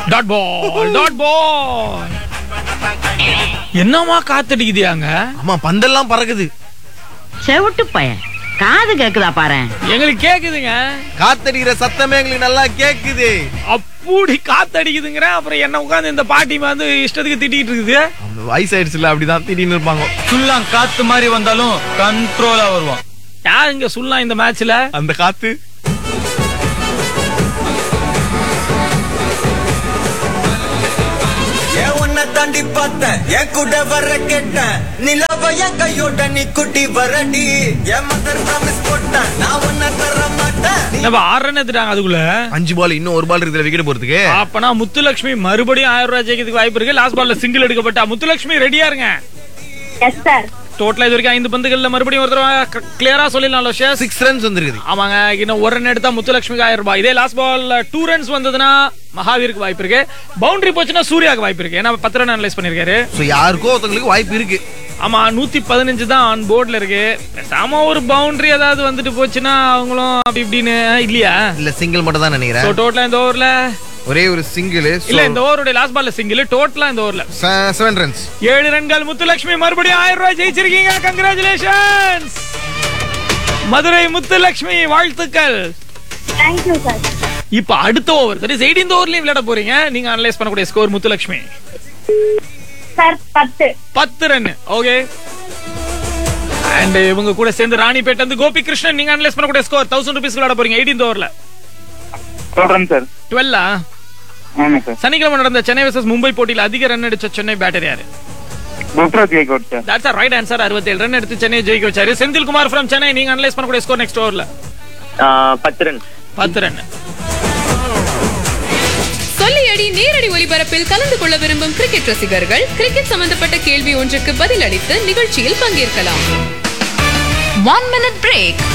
dot ball dot ball என்னமா காத்தடிக்குதியாங்க ஆமா பந்தெல்லாம் பறக்குது செவிட்டு பையன் காது கேக்குதா பாரு எங்களுக்கு கேக்குதுங்க காத்தடிக்கிற சத்தமே எங்களுக்கு நல்லா கேக்குது அப்படி காத்தடிக்குதுங்கிற அப்புறம் என்ன உட்காந்து இந்த பாட்டி வந்து இஷ்டத்துக்கு திட்டிட்டு இருக்குது அந்த வயசாயிடுச்சுல அப்படிதான் திடீர்னு இருப்பாங்க சுல்லாம் காத்து மாதிரி வந்தாலும் கண்ட்ரோலா வருவான் யார் இங்க சொல்லலாம் இந்த மேட்ச்ல அந்த காத்து ஏன் உன்னை தாண்டி பார்த்தேன் என் கூட வர கேட்டேன் நிலவ என் கையோட நீ குட்டி வரடி என் மதர் ப்ராமிஸ் போட்டேன் நான் உன்னை தர மாட்டேன் நீ நம்ம ஆறு ரன் எடுத்துட்டாங்க அதுக்குள்ள அஞ்சு பால் இன்னும் ஒரு பால் இருக்குதுல விக்கெட் போறதுக்கு அப்பனா முத்துலட்சுமி மறுபடியும் ஆயிரம் ரூபாய் ஜெயிக்கிறதுக்கு வாய்ப்பு இருக்கு லாஸ்ட் பால்ல சிங்கிள் எடுக்கப்பட்டா முத்துலட்சுமி ரெடியா இருங்க எஸ் சார் டோட்டலா இது வரைக்கும் ஐந்து பந்துகள்ல மறுபடியும் ஒரு தடவை கிளியரா சொல்லிடலாம் ஷேஸ் சிக்ஸ் ரன்ஸ் வந்துருக்குது ஆமாங்க இன்னும் ஒரு ரன் எடுத்தா முத்துலட்சுமிக்கு ஆயிரம் ரூபாய் இதே லாஸ்ட் பால் டூ ரன்ஸ் வந்ததுன்னா மகாவீருக்கு வாய்ப்பு இருக்கு பவுண்டரி போச்சுன்னா சூர்யாக்கு வாய்ப்பு இருக்கு ஏன்னா பத்து ரன் அனலைஸ் பண்ணிருக்காரு சோ யாருக்கோ ஒருத்தங்களுக்கு வாய்ப்பு இருக்கு ஆமா நூத்தி பதினஞ்சு தான் ஆன் போர்ட்ல இருக்கு பேசாம ஒரு பவுண்டரி ஏதாவது வந்துட்டு போச்சுன்னா அவங்களும் அப்படி இப்படின்னு இல்லையா இல்ல சிங்கிள் மட்டும் தான் சோ நினைக்கிறேன் டோட்டலா இந்த ஓவர்ல ஒரே ஒரு சிங்கிள் இல்ல இந்த ஓவருடைய லாஸ்ட் பால்ல சிங்கிள் டோட்டலா இந்த ஓவர்ல செவன் ரன்ஸ் ஏழு ரன்கள் முத்துலட்சுமி மறுபடியும் ஆயிரம் ரூபாய் ஜெயிச்சிருக்கீங்க கங்க்ராச்சுலேஷன்ஸ் மதுரை முத்துலட்சுமி வாழ்த்துக்கள் தேங்க்யூ சார் இப்ப அடுத்த ஓவர் தட் இஸ் எயிட்டீன் ஓவர்லயும் விளையாட போறீங்க நீங்க அனலைஸ் பண்ணக்கூடிய ஸ்கோர் முத்துலட்சுமி சார் பத்து பத்து ரன் ஓகே அண்ட் இவங்க கூட சேர்ந்து ராணிப்பேட் வந்து கோபி கிருஷ்ணன் நீங்க அனலைஸ் பண்ணக்கூடிய ஸ்கோர் தௌசண்ட் ருபீஸ் விளையாட போறீங்க எயிட்டீன் ஓவர்ல சொல்றேன் சார் டுவெல்லா ஆமா சார் சனிக்கிழமை நடந்த சென்னை வர்சஸ் மும்பை போட்டியில் அதிக ரன் அடிச்ச சென்னை பேட்டர் யாரு Ruturaj Gaikwad sir that's right answer 67 run எடுத்து சென்னை ஜெயிக்க வச்சாரு செந்தில் குமார் ஃப்ரம் சென்னை நீங்க அனலைஸ் பண்ணக்கூடிய ஸ்கோர் நெக்ஸ்ட் ஓவர்ல பத்து ரன் பத்து ரன் சொல்லியடி நேரடி ஒலிபரப்பில் கலந்து கொள்ள விரும்பும் கிரிக்கெட் ரசிகர்கள் கிரிக்கெட் சம்பந்தப்பட்ட கேள்வி ஒன்றுக்கு பதிலளித்து நிகழ்ச்சியில் பங்கேற்கலாம் ஒன் மினிட் பிரேக்